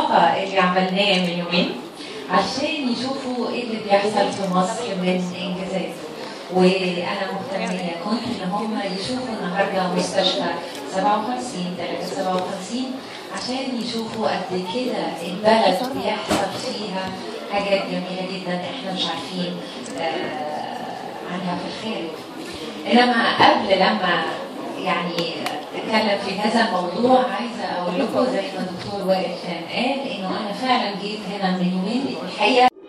اللقاء اللي عملناه من يومين عشان يشوفوا ايه اللي بيحصل في مصر من انجازات وانا مهتميه كنت ان هم يشوفوا النهارده مستشفى 57 درجه 57 عشان يشوفوا قد كده البلد بيحصل فيها حاجات جميله جدا احنا مش عارفين آه عنها في الخارج انما قبل لما يعني اتكلم في هذا الموضوع عايزه اقول لكم زي ما الدكتور وائل كان قال انه انا فعلا جيت هنا من يومين الحقيقه